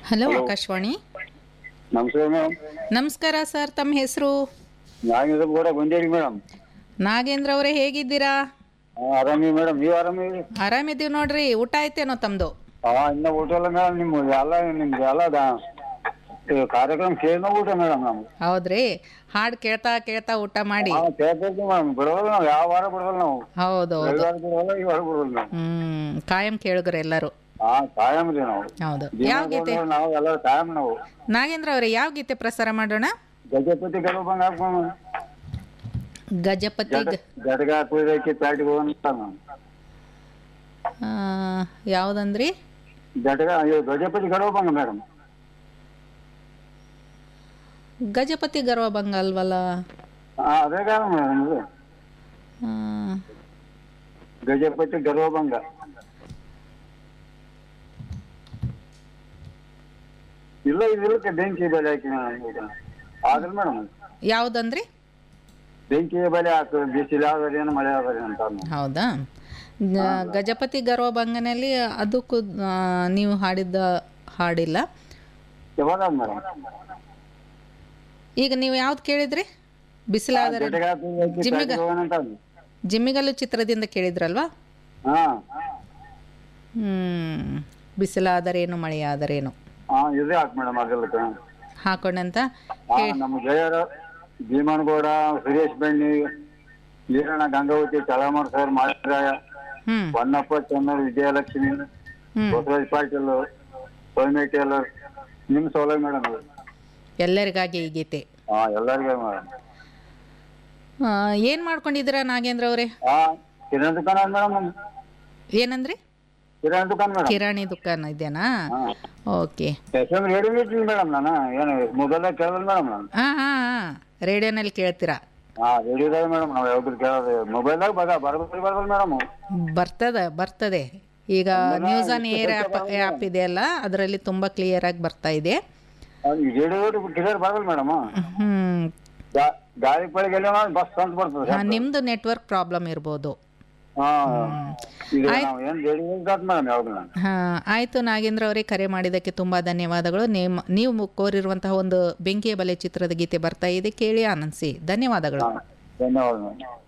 Hello Akashvani ನಮಸ್ಕಾರ madam ನಮಸ್ಕಾರ sir ತಮ್ಮ ಹೆಸರು ನಾಗೇಂದ್ರ ಕೂಡ ಬಂದೇರಿ ಮೇಡಮ್ ನಾಗೇಂದ್ರ ಅವರೇ ಹೇಗಿದ್ದೀರಾ ಆರಾಮಿ ಮೇಡಮ್ ನೀವು ಆರಾಮಿರಿ ಆರಾಮಿದ್ದೀವಿ ನೋಡ್ರಿ ಊಟ ಆಯ್ತೇನೋ ತಮ್ಮದು ಹಾ ಇನ್ನ ಊಟ ಇಲ್ಲ ಮೇಡಮ್ ನಿಮ್ಮ ಎಲ್ಲ ನಿಮ್ದು ಎಲ್ಲ ದ- ಇದು ಕಾರ್ಯಕ್ರಮ ಕೇಳಿನ ಊಟ ಮೇಡಮ್ ನಮ್ಗೆ ಹೌದ್ರಿ ಹಾಡು ಕೇಳ್ತಾ ಕೇಳ್ತಾ ಊಟ ಮಾಡಿ ಹಾ ಕೇಳ್ತಿರ್ತೀವಿ ಮೇಡಮ್ ಬಿಡೋಲ್ಲ ನಾವು ಯಾವ ವಾರ ಬಿಡೋಲ್ಲ ನಾವು ಹೌದು ಹೌದು ರವಿವಾರ ಬಿಡೋಲ್ಲ ಈ ವಾರ ಬಿಡೋಲ್ಲ ನಾವು ಹ್ಮ್ ಕಾಯಂ ಕೇಳುಗರು ಎಲ್ಲರೂ ಹಾ ಕಾಯಂ ರೀ ನಾವು ಹೌದು ಜೀವನ ಯಾವ ಗೀತೆ ಹೋದ್ರೆ ನಾವು ಎಲ್ಲ ಕಾಯಂ ನಾವು ನಾಗೇಂದ್ರ ಅವರೇ ಯಾವ ಗೀತೆ ಪ್ರಸಾರ ಮಾಡೋಣ ಗಜಪತಿ ಗರ್ಭಂಗ ಹಾಕೊಂಡು ಗಜಪತಿ ಗ- ಜಟಗ ಕುಯ್ದಕ್ಕೆ ಪ್ಯಾಟಿಗೆ ಹೋಗಂತ ನಾವು ಆ, ಯಾವ್ದಂದ್ರಿ ಜಟಗ ಇದು ಗಜಪತಿ ಗರ್ಭಂಗ ಮೇಡಮ್ ಗಜಪತಿ ಗರ್ವಭಂಗ ಅಲ್ವಲ್ಲ ಹಾ ಅದೇ ಕಾರಣ ಮೇಡಮ್ ಇದು ಆ, ಗಜಪತಿ ಗರ್ವಭಂಗ ಇಲ್ಲ ಇದಕ್ಕೆ ಬೆಂಕಿ ಬೆಲೆ ಹಾಕಿ ಮೇಡಮ್ ಆದ್ರೆ ಮೇಡಮ್ ಯಾವ್ದಂದ್ರಿ ಬೆಂಕಿ ಬೆಲೆ ಹಾಕು ಬಿಸಿಲು ಆದ್ರೆ ಏನು ಮಳೆ ಆದ್ರೆ ಅಂತ ಅಂದ್ನು. ಹೌದಾ ಗ- ಗಜಪತಿ ಗರ್ವಭಂಗನಲ್ಲಿ ಅದಕ್ಕೂ ಆ, ನೀವು ಹಾಡಿದ್ದ ಹಾಡಿಲ್ಲ ಯಾವಾಗ ಮೇಡಮ್ ಈಗ ನೀವು ಯಾವ್ದು ಕೇಳಿದ್ರಿ ಬಿಸಿಲಾದರೆ ಜಟಗ ಕುಯ್ದಕ್ಕೆ ಜಿಮ್ಮಿಗ- ಪ್ಯಾಟಿಗೆ ಹೋಗೋಣ ಅಂತ ಅಂದ್ನು. ಜಿಮ್ಮಿಗಲ್ಲು ಚಿತ್ರದಿಂದ ಕೇಳಿದ್ರಲ್ವಾ ಹಾ ಹ್ಮ್ ಬಿಸಿಲಾದರೇನು ಮಳೆಯಾದರೇನು ಹಾ ಇದೇ ಹಾಕ್ ಮೇಡಮ್ ಅದೆಲ್ಲ ಹಾಕೊಂಡಂತ ಹಾ ನಮ್ಮ ಜಯರ ಭೀಮನಗೌಡ ಸುರೇಶ್ ಬೆಣ್ಣಿ ಈರಣ್ಣ ಗಂಗಾವತಿ ಚಳಮರ್ ಸರ್ ಮಾರಾಯ ಹ್ಮ್ ಹೊನ್ನಪ್ಪ ಚನ್ನರ್ ವಿಜಯಲಕ್ಷ್ಮಿ ಹ್ಮ್ ಬಸವರಾಜ್ ಪಾಟೀಲ್ ಸೌಮ್ಯ ಟೇಲರ್ ನಿಮ್ ಸೌಲಭ್ಯ ಮೇಡಮ್ ಅದು ಎಲ್ಲರಿಗಾಗಿ ಈ ಗೀತೆ ಹಾ ಎಲ್ಲರಿಗೂ ಮೇಡಮ್ ಆ, ಏನ್ ಮಾಡ್ಕೊಂಡಿದ್ದೀರಾ ನಾಗೇಂದ್ರ ಅವರೇ ಹಾ ಕಿರಾಣಿ ದುಕಾನ್ ಮೇಡಮ್ ಏನಂದ್ರಿ ಕಿರಾಣಿ ದುಕಾನ್ ಮೇಡಮ್ ಕಿರಾಣಿ ದುಕಾನ್ ಇದೆನಾ ಹಾ ಓಕೆ ಎಸ್ ಎಂ ರೇಡಿಯೋ ಇದ್ದೀನಿ ಮೇಡಮ್ ನಾನು ಏನು ಮೊಬೈಲ್ದಾಗ ಕೇಳೋದು ಮೇಡಮ್ ನಾನು ಹಾ ಹಾ ಹಾ ರೇಡಿಯೋನಲ್ಲಿ ಕೇಳ್ತೀರಾ ಹಾ ರೇಡಿಯೋದಾಗ ಮೇಡಮ್ ನಾವು ಯಾವ್ದು ಕೇಳೋದು ಮೊಬೈಲ್ದಾಗ ಬರ ಬರಬರಿ ಬರಬಲ್ ಮೇಡಮ್ ಬರ್ತದ ಬರ್ತದೆ ಈಗ news on air app app ಇದೆಯಲ್ಲ ಅದರಲ್ಲಿ ತುಂಬ ಕ್ಲಿಯರ್ ಆಗಿ ಬರ್ತಾ ಇದೆ ಈ ರೇಡಿಯೋ ಕ್ಲಿಯರ್ ಬರಬಲ್ ಮೇಡಮ್ ಹ್ಮ್ ಗಾಳಿ ಪಳಿಗೆ ಎಲ್ಲ ಬಸ್ ಅಂತ ಬರ್ತದೆ ಹಾ, ನಿಮ್ದು ನೆಟ್ವರ್ಕ್ ಪ್ರಾಬ್ಲಮ್ ಇರ್ಬೋದು ಹಾ ಈಗ ನಾವು ಏನ್ ರೇಡಿಯೋ ಮೇಡಮ್ ಯಾವ್ದು ನಾನು ಹಾ ಆಯಿತು ನಾಗೇಂದ್ರ ಅವರೇ ಕರೆ ಮಾಡಿದ್ದಕ್ಕೆ ತುಂಬ ಧನ್ಯವಾದಗಳು ನಿಮ್ಮ ನೀವು ಕೋರಿರುವಂತಹ ಒಂದು ಬೆಂಕಿಯ ಬಲೆ ಚಿತ್ರದ ಗೀತೆ ಬರ್ತಾ ಇದೆ ಕೇಳಿ ಆನಂದಿಸಿ ಧನ್ಯವಾದಗಳು ಹಾ ಧನ್ಯವಾದ ಮೇಡಮ್